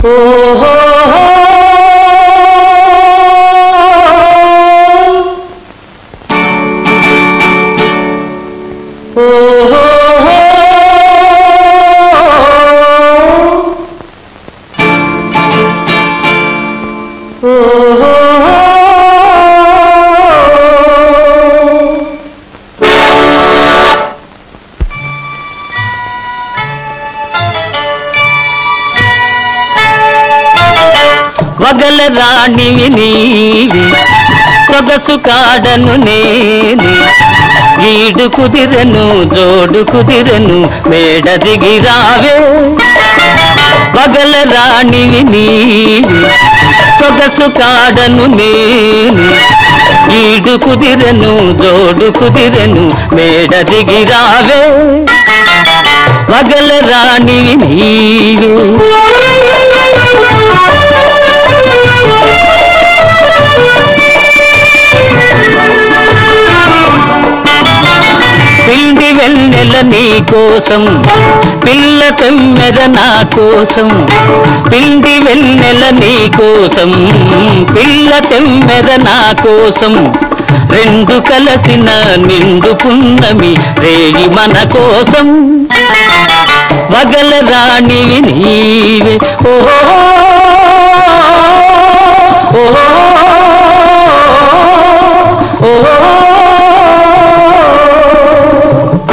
వగల రాణివి నీవి సొగసు కాడను నేనే ఈడు కుదిరెను జోడు కుదిరెను మేడ దిగి రావే వగల రాణివి నీవి సొగసు కాడను నేనే ఈడు కుదిరెను జోడు కుదిరెను మేడ దిగి రావే వగల రాణివి నీవే పిండి వెన్నెల నీ కోసం పిల్ల తెమ్మెద నా కోసం పిండి వెన్నెల నీ కోసం పిల్ల తెమ్మెద నా కోసం రెండు కలసిన నిండు పున్నమి రేగి మన కోసం వగల రాణివి నీవే ఓహో ఓహో ఓహో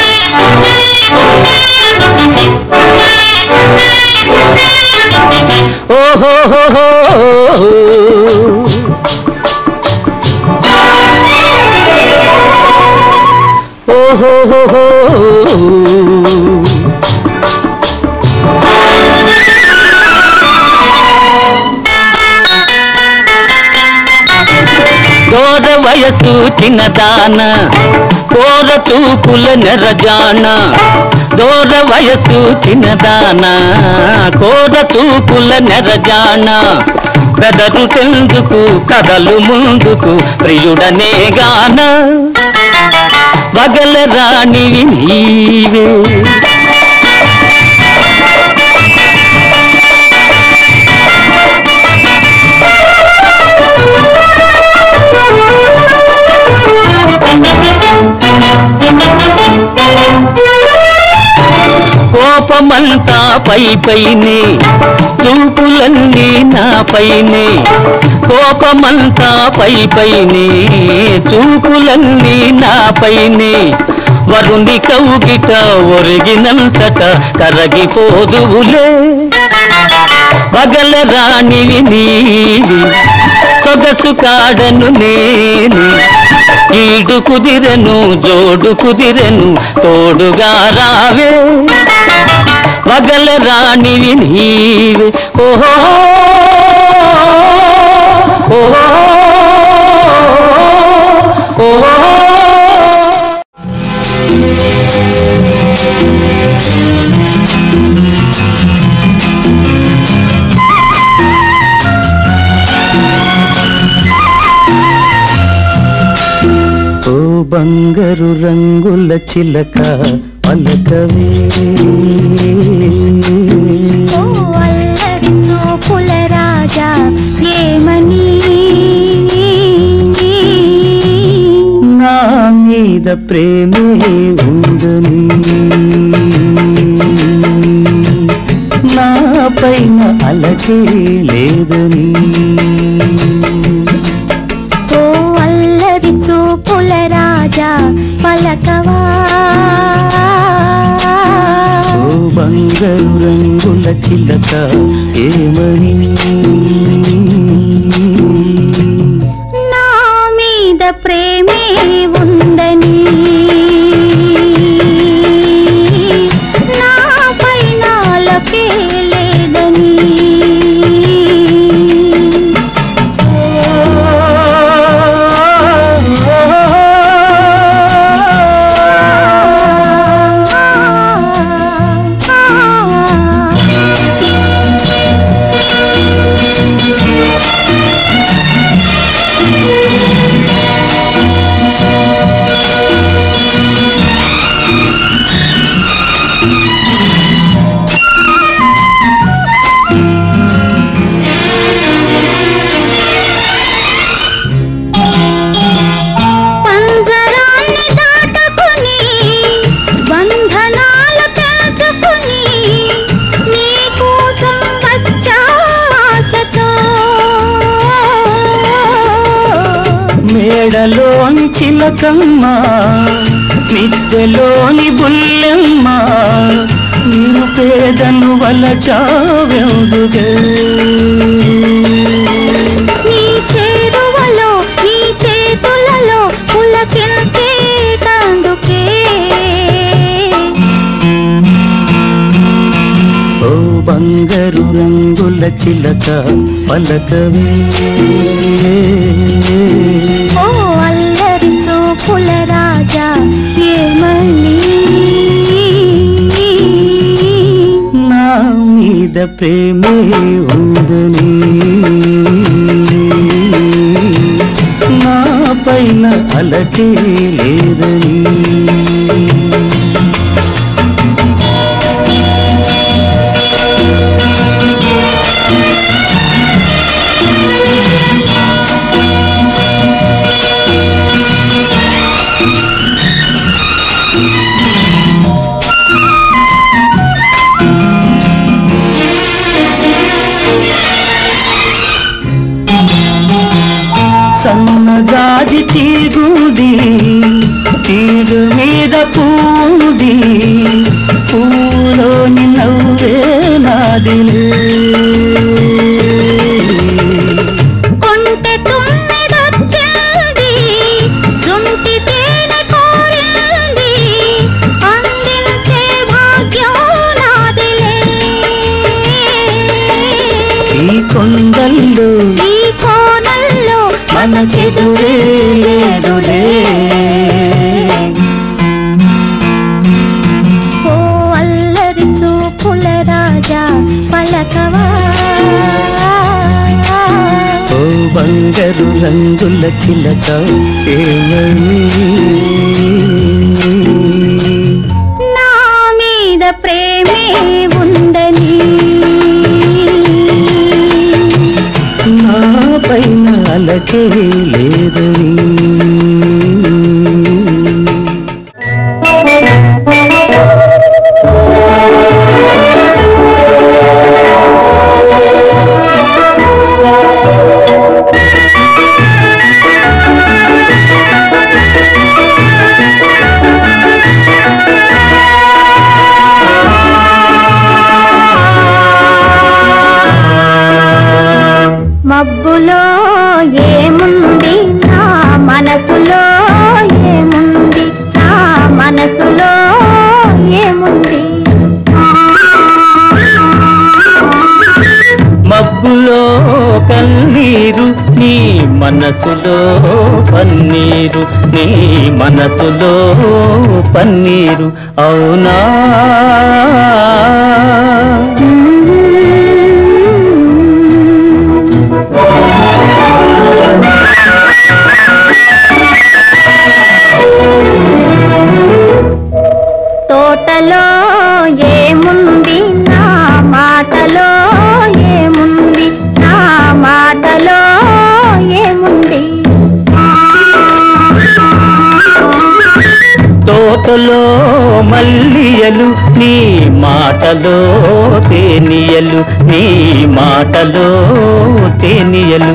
దోర వయసు చిన్నదాన కోర తూపుల నెరజాన దోర వయసు చిన్నదాన కోర తూపుల నెరజాన బెదరు తెందుకు కదలు ముందుకు ప్రియుడనే గాన వగల రాణివి నీవే కోపమంతా పై పైనే చూపులన్నీ నా పైనే కోపమంతా పై పైనే చూపులన్నీ నా పైనే వరుణి కౌగిట ఒరిగినంతట కరగిపోదువులే పగల రాణివి నీవి సొగసు కాడను నేను ఈడు కుదిరెను జోడు కుదిరెను తోడుగా రావే పగల రాణివి నీవే ఓహో ఓహో ఓహో ఓ బంగారు రంగుల చిలక పలకవే ఓ అల్లరి చూపుల రాజా ఏమని నా మీద ప్రేమే ఉందని నా పైన అలకే లేదని ఓ అల్లరి చూపుల రాజా పలకవా ఓ బంగారు రంగుల చిలక ఏమని నా మీద ప్రేమే ఉందని నా పైన అలకే లేదని ఓ చిలకమ్మ నిత్యలోని బుల్లెమ్మ నేను పేదను వలచావెందుగే నీ చేరువలో నీ చేతులలో పులకించేటందుకే ఓ బంగారు రంగుల చిలక పలకవే ఓ అల్లరి చూపుల రాజా ఏమని నా మీద ప్రేమే ఉందని నా పైన అలకే లేదని సన్నజాజి తీగుంది తీరు మీద పూంది పూలోని నవ్వే నాదిలే కొంటె తుమ్మెదొచ్చింది సుంటి తేనె కోరింది అందించే భాగ్యం నాదిలే ఈ కొండల్లో ఈ కోనల్లో మనకెదురే లేదులే ఓ అల్లరి చూపుల రాజా పలకవా ఓ బంగారు రంగుల చిలక ఏమని నా మీద ప్రేమే ఉందని నా పైన అలకే లేదని మబ్బులో ఏముంది నా మనసులో ఏముంది నా మనసులో ఏముంది మబ్బులో కన్నీరు నీ మనసులో పన్నీరు నీ మనసులో పన్నీరు అవునా తోటలో ఏముంది నా మాటలో ఏముంది నా మాటలో ఏముంది తోటలో మల్లియలు నీ మాటలో తేనియలు నీ మాటలో తేనియలు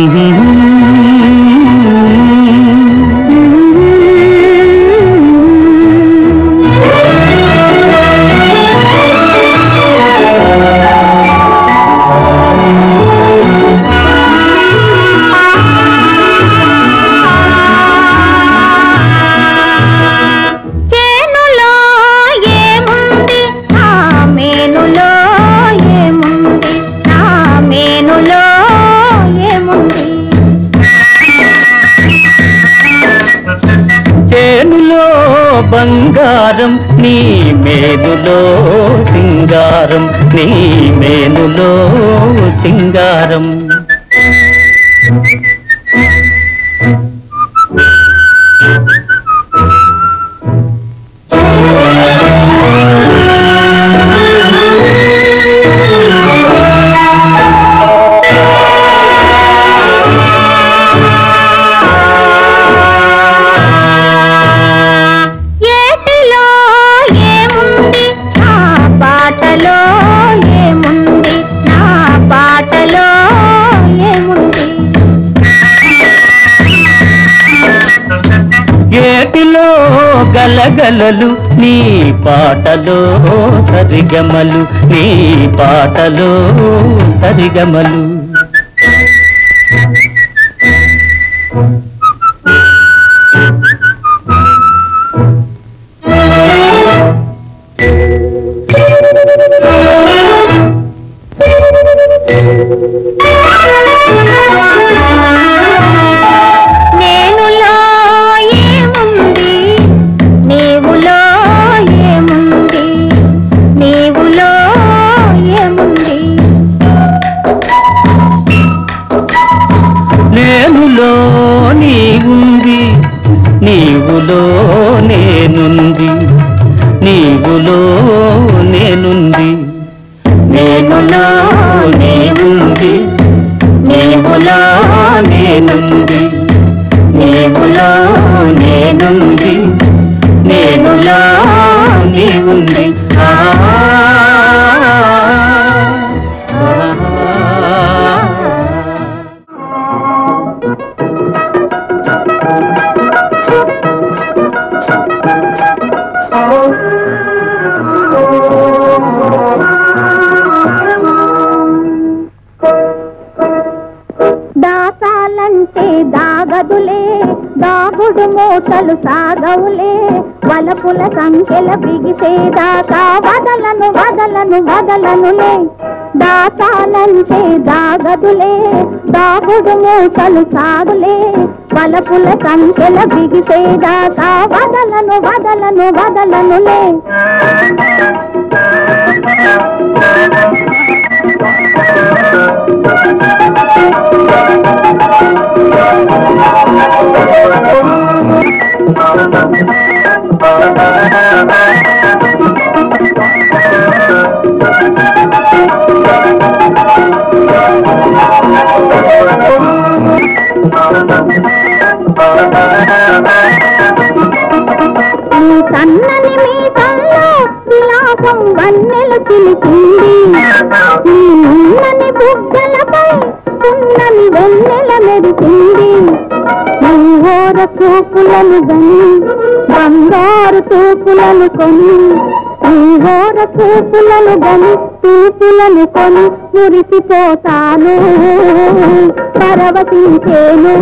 చేనులో ఏముంది నా మేనులో ఏముంది నా మేనులో ఏముంది చేనులో బంగారం నీ మేనులో సింగారం నీ మేనులో సింగారం ఏటిలో ఏముంది నా పాటలో ఏముంది నా పాటలో గలగలలు నీ పాటలో సరిగమలు నీ పాటలో సరిగమలు నేనులో ఏముంది నీవులో ఏముంది నీవులో ఏముంది నేనులో నీవుంది నీవులో నేనుంది నీవులో నేనుంది నేనులో నీవుంది నీవులో నేనుంది నీవులో నేనుంది నేనులో నీవుంది ఆ దాసాలంటే దాగదులే దాగుడు మూటలు సాగవులే వలపుల సంఖ్యల బిగిసేదాకా వదలను వదలను వదలనులే దాసాలంటే దాగదులే దాగుడు మూటలు సాగులే వలపుల సంఖ్యల బిగిసేదాకా వదలను వదలను వదలనులే నీ సన్నని మీసంలో విలాసం వన్నెలు చిలికింది నీ ఉన్నని బుగ్గలపై ఉన్నని వెన్నెల మెరిసింది నీ ఓర చూపులను గని బంగారు చూపులను కొని నీ ఓర చూపులను గని చూపులను కొని మురిసిపోతాను పరవశించేను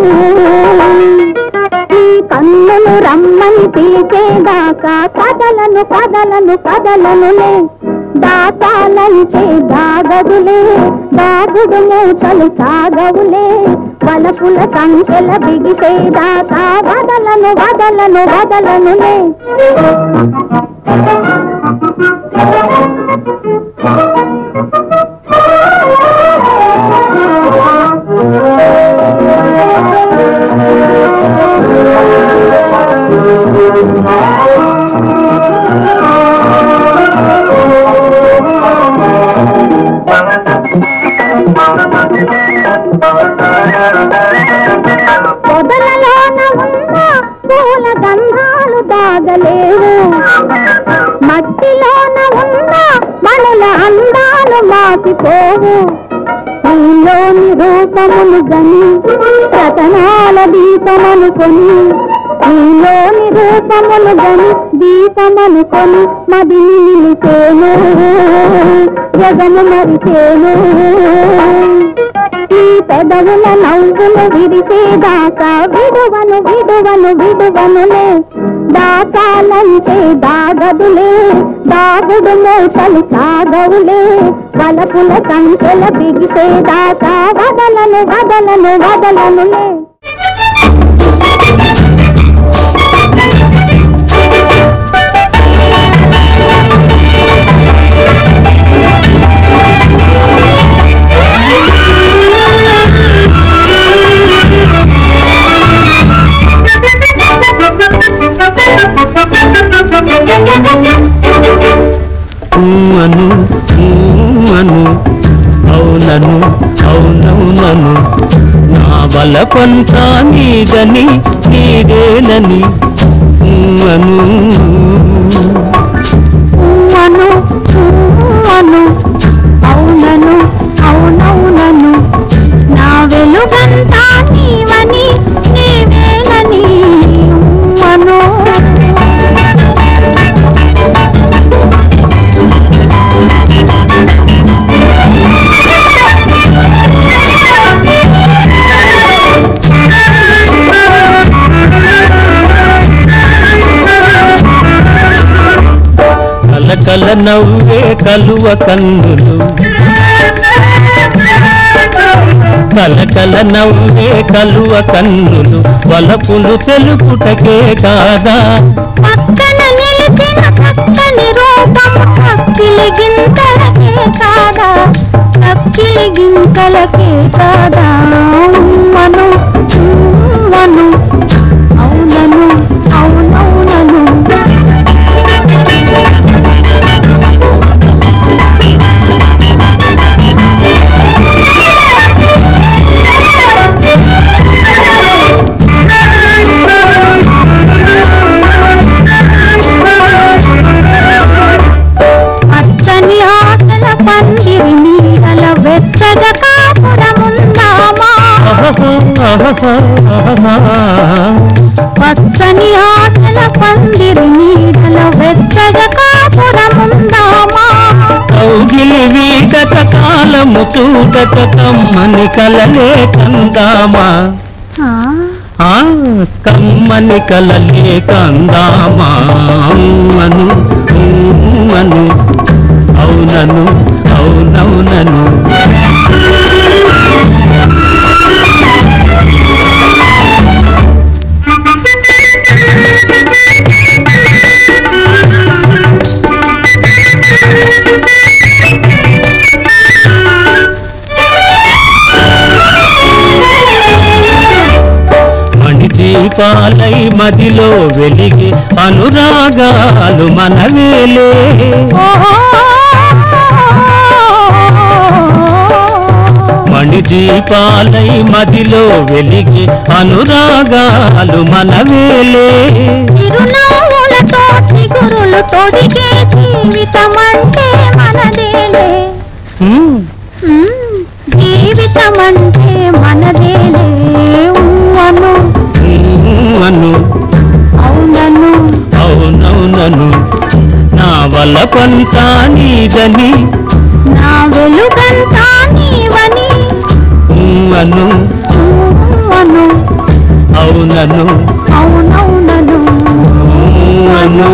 ఈ కన్నులు రమ్మని పిలిచేదాకా కదలను కదలను కదలనులే దాతాలంటే దాగదులే దాగుడు మూటలు సాగవులే వలపుల సంఖ్యల బిగిసేదాకా వదలను వదలను వదలనులే పొదలలోన ఉన్న పూల గంధాలు దాగలేవు మట్టిలోన ఉన్న మనుల అందాలు మాసిపోవు నీలోని రూపములు గని రతనాల దీపమనుకొని నీలోని రూపములు గని దీపమనుకొని మదిని నిలిచేను జగము మరిచేను ఈ పెదవుల నవ్వులు విడిసేదాకా విడువను విడువను విడువనులే దాకాలంటే దాగదులే దాగుడు మూటలు సాగవులే వలపుల సంఖ్యల బిగిసేదాకా వదలను వదలను వదలనులే అను అను అవునను అవునవునను నా బలపంతా నీదని నీదేనని అను అను అను అవునను అవునవునను నా వెలుగంతా నీవని నీవేనని అను కల నవ్వే కలువ కన్నులు కలకల నవ్వే కలువ కన్నులు వలపులు తెలుపుటకే కాదా పక్కన నిలిచిన పక్కని రూపం అక్కిలి గింతలకే కాదా అక్కిలి గింతలకే కాదా ఉమ్మను ఉమ్మను అవునను అవునవునను అచ్చని ఆశల పందిరి నీడల వెచ్చగ కాపురముందామా పచ్చని ఆశల పందిరి నీడల వెచ్చగ కాపురముందామా కౌగిలి వీడక కాలము చూడక కమ్మని కలలే కందామా ఆ, ఆ కమ్మని కలలే కందామా అను అను అవునను అవునవునను మణి దీపాలై మదిలో వెలిగి అనురాగాలు మనవేలే ఓహో. మణి దీపాలై మదిలో వెలిగి అనురాగాలు మనవేలే చిరునవ్వులతో చిగురులు తొడిగే జీవితం అంటే మనదేలే హ్మ్. మ్మ్. జీవితం అంటే మనదేలే ఉమ్మను అను అవునను అవునవునను నా వల్ల కొంత నీదని నా వెలుగంతా నీవని అను ఉమ్మను అవునను అవునవునను అను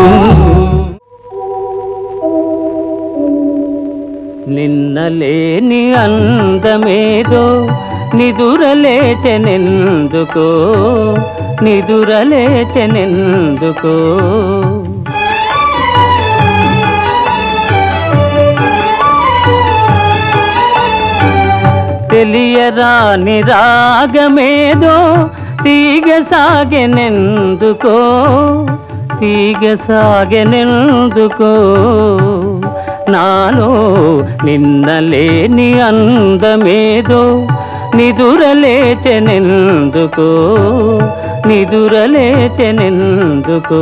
నిన్నలేని అందమేదో నిదురలేచెనెందుకో నిదురలేచెనెందుకో తెలియరాని రాగమేదో తీగ సాగెనెందుకో తీగ సాగెనెందుకో నాలో నిన్నలేని అందమేదో నిదురలేచెనెందుకో నిదురలేచెనెందుకో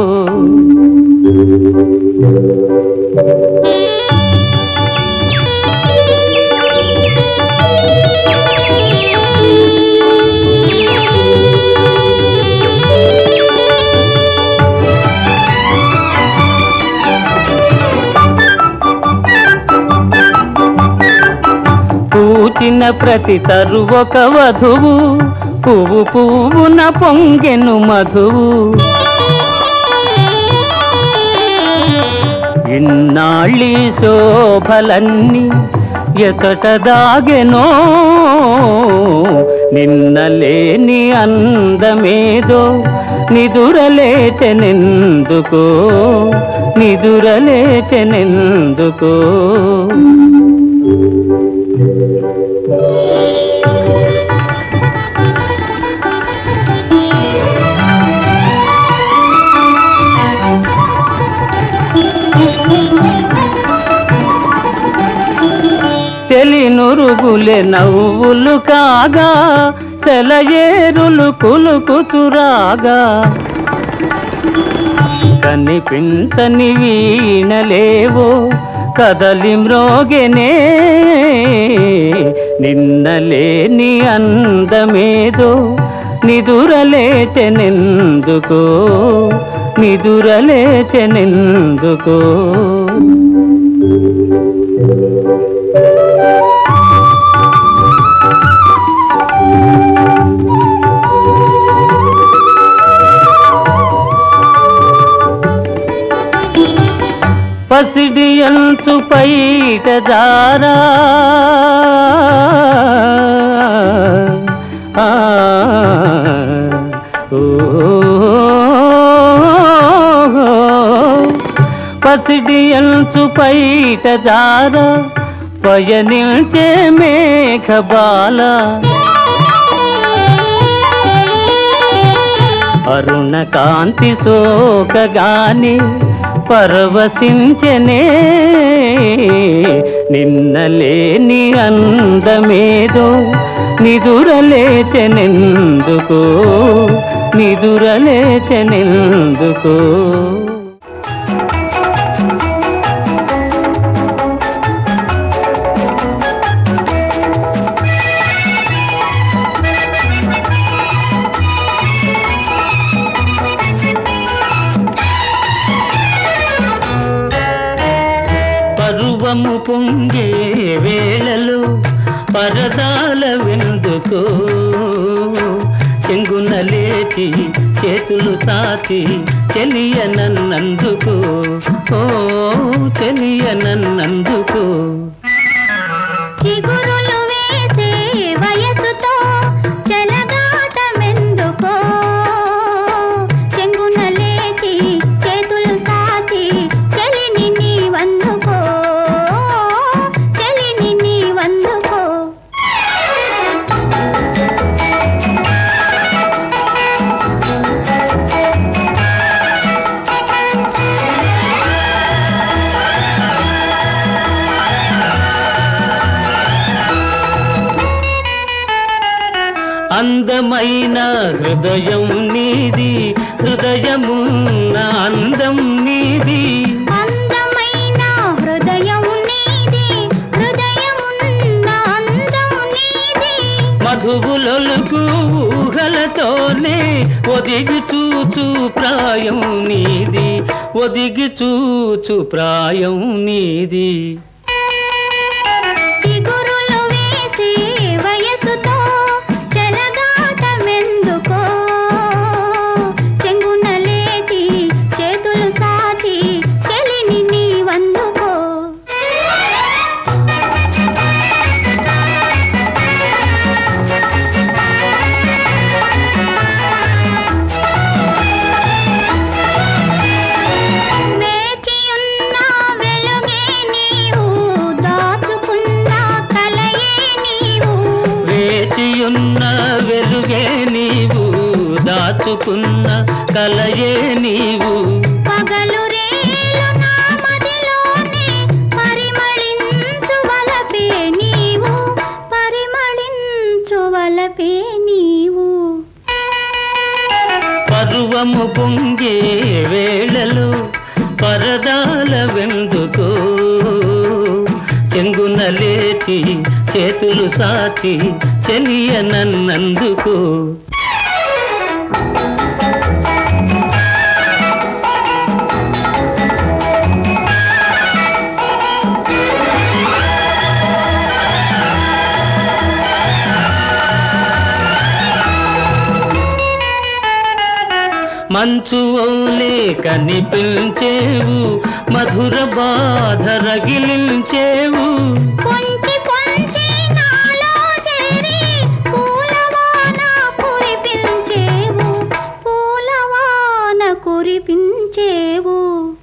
పూచిన ప్రతి తరు ఒక వధువు పువ్వు పువ్వున పొంగెను మధువు ఇన్నాళ్ళీ శోభలన్నీ ఎతట దాగెనో నిన్నలేని అందమేదో నిదురలేచెనెందుకో నిదురలేచెనెందుకో తెలినురుగులే నవ్వులు కాగా సెలయేరులు కులుకుతురాగా కనిపించని వీణలేవో కదలి మ్రోగెనే నిన్నలేని అందమేదో నిదురలేచెనెందుకో నిదురలేచెనెందుకో పసిడి అంచు పైట జారా ఆ, ఓ, పసిడి అంచు పైట జారా పయనించే మేఘబాల అరుణ కాంతి సోకగాని పరవశించనే నిన్నలేని అందమేదో నిదురలేచెనెందుకో నిదురలేచెనెందుకో పరువము పొంగే వేళలో పరదాల వెందుకో చెంగున లేచి చేతులు సాచి చెలియ నన్నందుకో ఓ చెలియ నన్నందుకో చిగురులు వేసే వయసుతో చెలగాటమెందుకో చెంగున లేచి చేతులు సాచి చెలిని నీ వందుకో చెలిని నీ వందుకో అందమైన హృదయం నీది హృదయమున్న అందం నీది అందమైన హృదయం నీది హృదయమున్న అందం నీది మధువులొలుకు ఊహలతోనే ఒదిగి చూచు ప్రాయం నీది ఒదిగి చూచు ప్రాయం నీది చిగురులు వేసే వయసుతో చెలగాటమెందుకో చెంగున లేచి చేతులు సాచి చెలిని నీ వందుకో వేచియున్న వెలుగే నీవు దాచుకున్న కలయే నీవు వేచియున్న వెలుగే నీవు దాచుకున్న కలయే నీవు పగలు రేలు నా మదిలోనే పరిమళించు వలపే నీవు పరిమళించు వలపే నీవు పర్వము పొంగే వేళలో పరదాల వెందుకో చెంగున లేచి చేతులు సాచి చెలియ నన్నందుకో మంచు ఓలే కనిపించేవు మధుర బాధ రగిలించేవు కొంచి కొంచి నాలో చేరి పూలవాన కురిపించేవు పూలవాన కురిపించేవు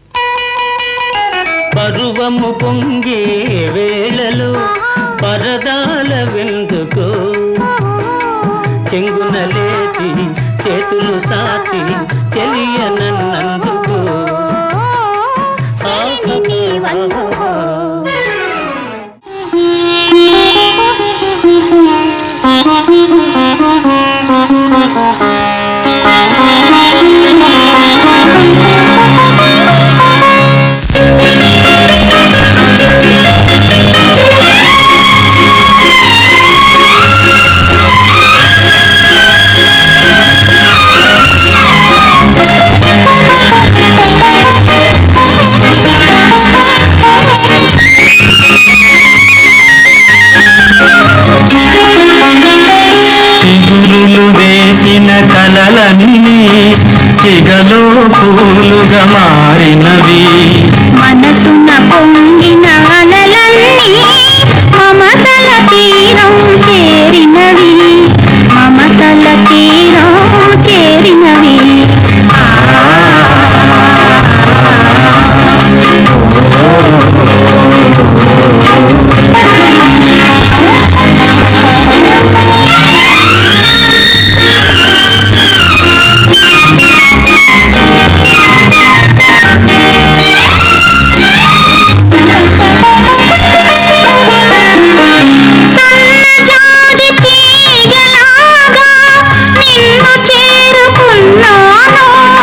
పరువము పొంగే వేళలో పరదాల వెందుకో చెంగున లేచి చేతులు సాచి చెలియ నన్నందుకో చెలిని నీ వందుకో చిగురులు వేసిన కలలన్నీ సిగలో పూలుగా మారినవి మనసున పొంగిన అలలన్నీ మమతల తీరం చేరినవి మమతల తీరం చేరినవి సన్నజాజి తీగలాగా నిన్ను చేరుకున్నాను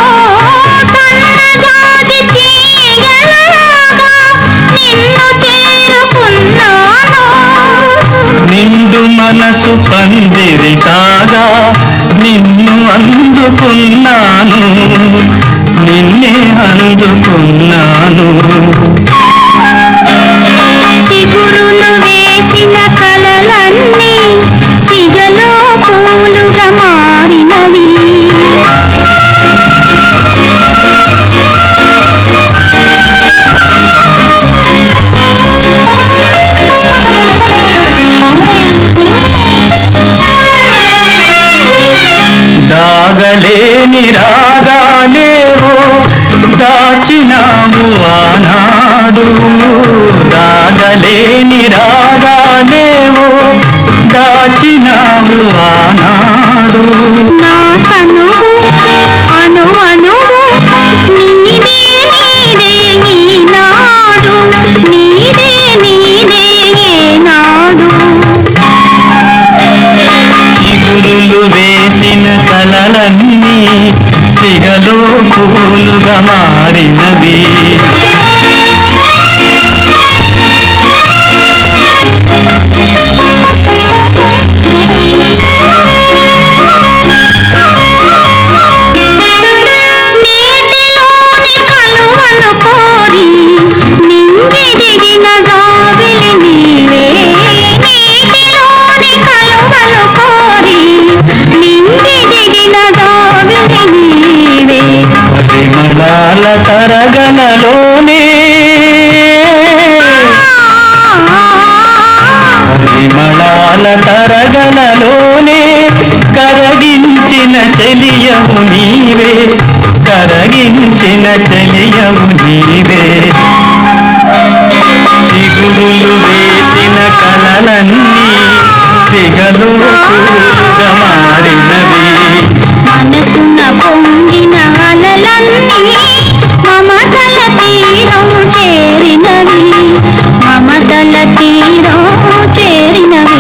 సన్నజాజి తీగలాగా నిన్ను చేరుకున్నాను నిండు మనసు పందిరి కాగా నిన్ను అందుకున్నాను నిన్నే అందుకున్నాను చిగురులు వేసిన కలలన్నీ సిగలో పూలుగా మారినవి దాగలేని రాగాలేవో దాచినాము ఆనాడు దాగలేని రాగాలేవో దాచినాము ఆనాడు నా కనువు అను అణువు నీదే నీదే ఈనాడు నీదే నీదే ఏనాడు చిగురులు వేసిన కలలన్నీ సిగలో పూలుగా మారినవి నేటిలోని కలువను కోరి నింగి దిగిన జాబిలి నీవే నేటిలోని కలువను కోరి నింగి దిగిన జాబిలి నీవే పరిమళాల తరగలలోనే పరిమళాల తరగలలోనే కరగించిన చెలియము నీవే కరగించిన చెలియము నీవే చిగురులు వేసిన కలలన్నీ సిగలు పూలుగా మారినవి మనసున పొంగిన అలలన్నీ మమతల తీరం చేరినవి మమతల తీరం చేరినవి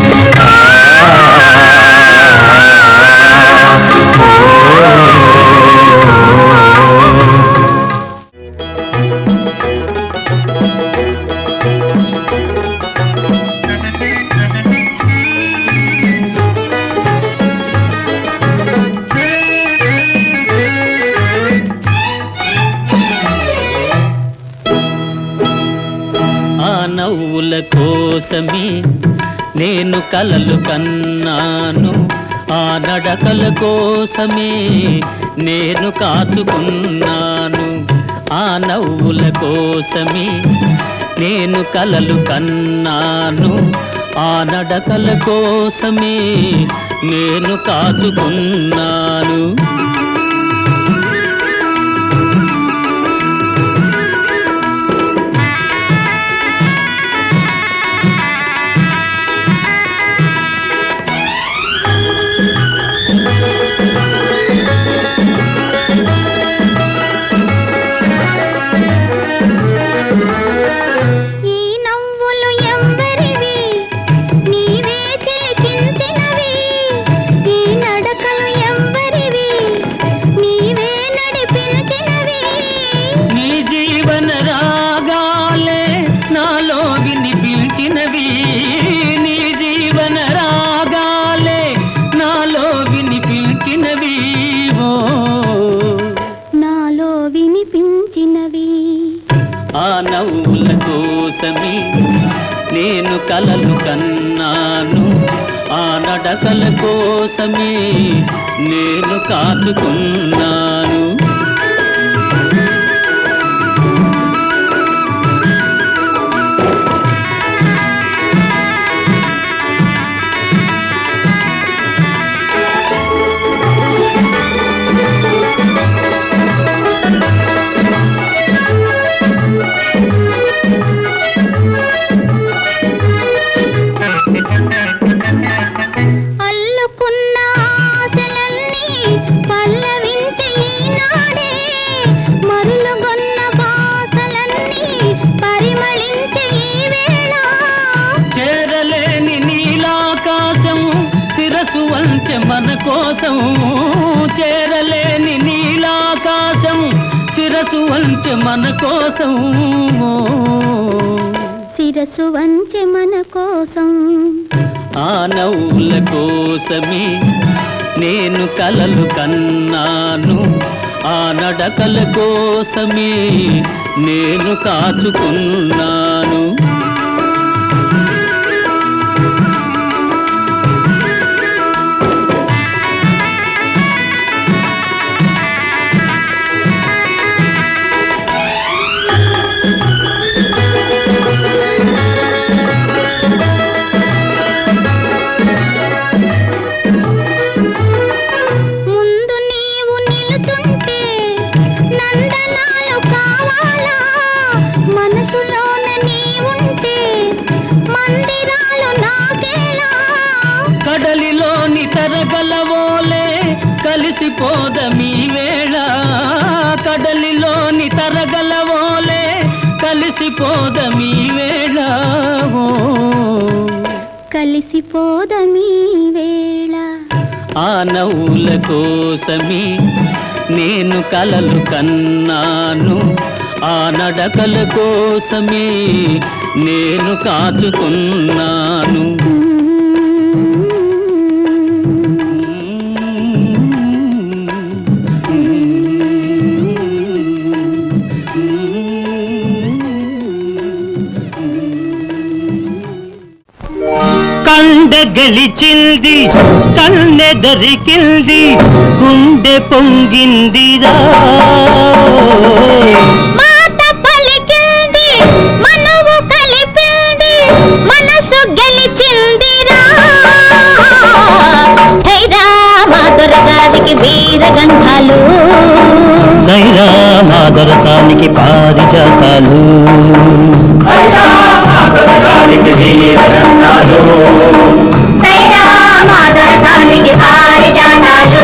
ఆ నవ్వుల కోసమే నేను కలలు కన్నాను ఆ నడకల కోసమే నేను కాచుకున్నాను ఆ నవ్వుల కోసమే నేను కలలు కన్నాను ఆ నడకల కోసమే నేను కాచుకున్నాను ఈ నవ్వులు ఎవ్వరివి నీవే చేకించినవి ఈ నడకలు ఎవ్వరివి నీవే నడిపించినవి నీ జీవన రాగాలే నాలో వినిపించినవి నీ జీవన రాగాలే నాలో వినిపించినవి ఓ నాలో వినిపించినవి ఆ నవ్వుల కోసమే నేను కలలు కన్నాను ఆ నడకల కోసమే నేను కాచుకున్నాను కోసం చేరలేని నీలాకాశం శిరసు వంచె మన కోసం శిరసు వంచె మన కోసం ఆ నవ్వుల కోసమే నేను కలలు కన్నాను ఆ నడకల కోసమే నేను కాచుకున్నాను ముందు నీవు నిలుచుంటే నందనాలు కావాలా మనసులోన నీవుంటే మందిరాలు నాకేలా కడలిలోని తరగలవోలే కలిసిపోదమీ వేళ కడలిలోని తరగలవోలే కలిసిపోదమీ వేళ ఓ. కలిసిపోదమీ వేళ ఆ నవ్వుల కోసమే నేను కలలు కన్నాను ఆ నడకల కోసమే నేను కాచుకున్నాను కండ గెలిచింది కన్నె దొరికింది గుండె పొంగిందిరా మాట పలికింది మనవు కలిపింది మనసు గెలిచిందిరా హైరా మాధురగారికి వీర గంధాలు సైరా మాదరసానికి పారిజాతాలు హైరా మాధురగారికి పారిజాతాలు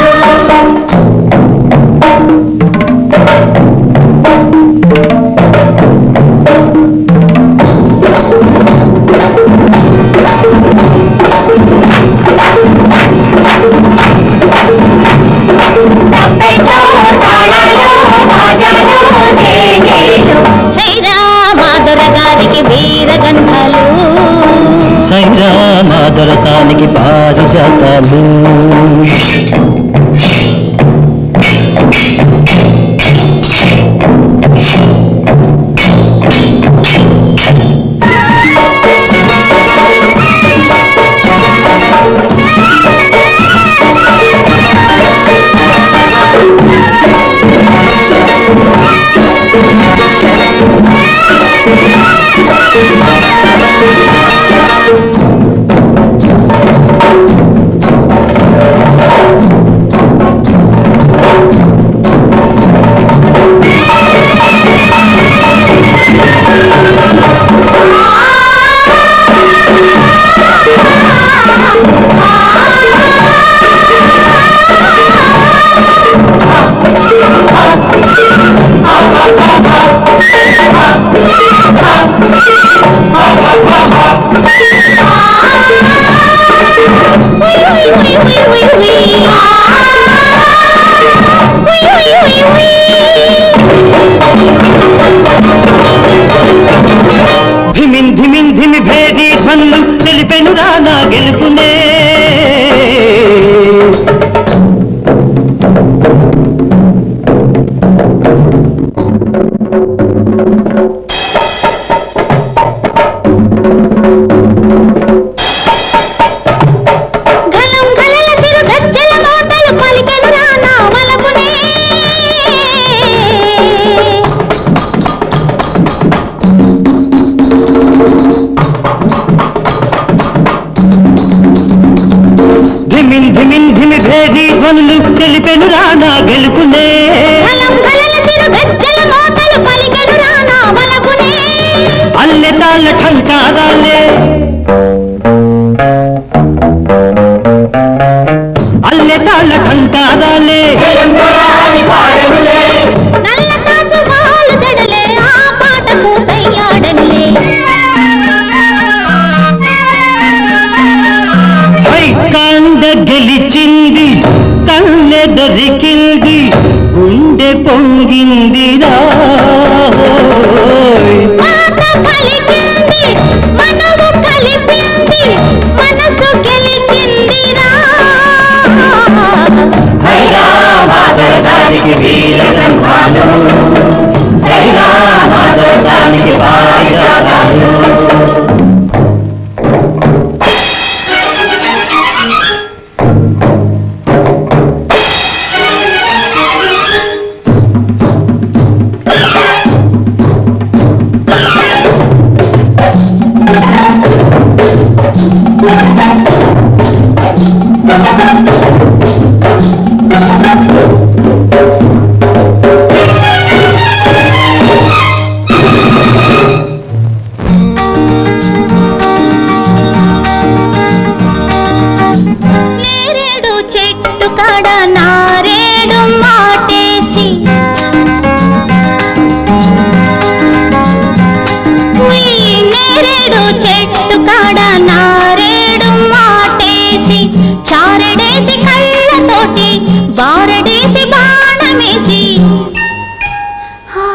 హైరా మాధురగారికి వీర గంధాలు సైరా మాదరసానికి పారిజాతాలు ధిమిన్ ధిమిన్ ధిమి భేది ధ్వనులు తెలిపెను రానా గెలుపునే గలం గలల చిరు గజ్జల మోతలు పలికెను రానా వలపునే ధిమిన్ ధిమిన్ ధిమి భేది ధ్వనులు తెలిపెను రానా గెలుపునే గలం గలల చిరు గజ్జల మోతలు పలికెను రానా వలపునే అల్లె తాళ్ళ ఠంకారాలే అల్లె తాళ్ళ ఠంకారాలే నల్ల కాచు కాలు జడలే ఆ పాటకు సయ్యాడనులే హై కాండ గెలిచింది పొంగిందిరా మాట కలిపింది మనవు కలిపింది మనసు గెలిచిందిరా నేరేడు చెట్టు కాడ నారేడు మాటేసి ఉయ్ నేరేడు చెట్టు కాడ నారేడు మాటేసి చారడేసి కళ్ళతోటి బారడేసి బాణమేసి హా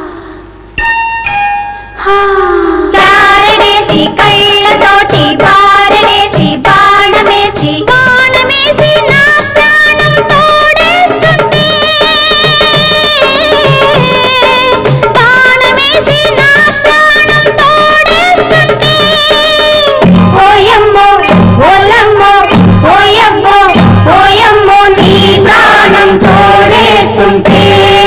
చారడేసి కళ్ళతోటి బారడేసి బాణమేసి బాణమేసి నా ప్రాణం తోడేస్తుంటే బాణమేసి నా ప్రాణం తోడేస్తుంటే ఓయమ్మో ఓలమ్మో ఓయమ్మో ఓయమ్మో నీ ప్రాణం తోడేస్తుంటే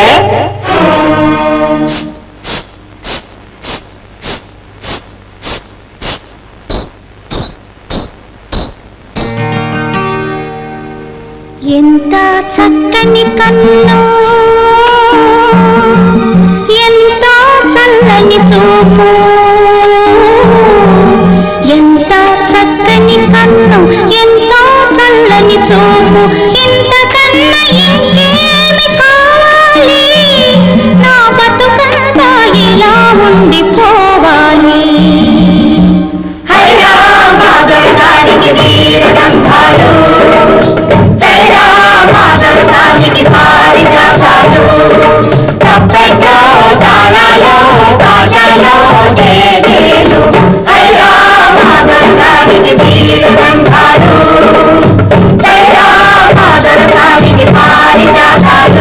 ఎంత చక్కని కన్ను ఎంత చల్లని చూపు ఎంత చక్కని కన్ను ఎంత చల్లని చూపు ఇంత కన్న ఇంకేమి కావాలి నా బతుకంతా ఇలా ఉండిపోవాలి హైరాబాద్ వీరగంధాలు మాధవదానికి పారిజాతాలు తప్పెట్లో తాళాలో తాజాలో దేవేలు అయిరా మాధవదానికి వీరగంధాలు జయరా మాధవదానికి పారిజాతాలు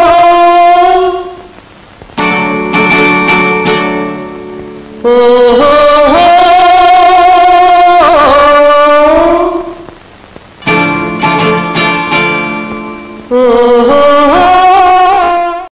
ఓహో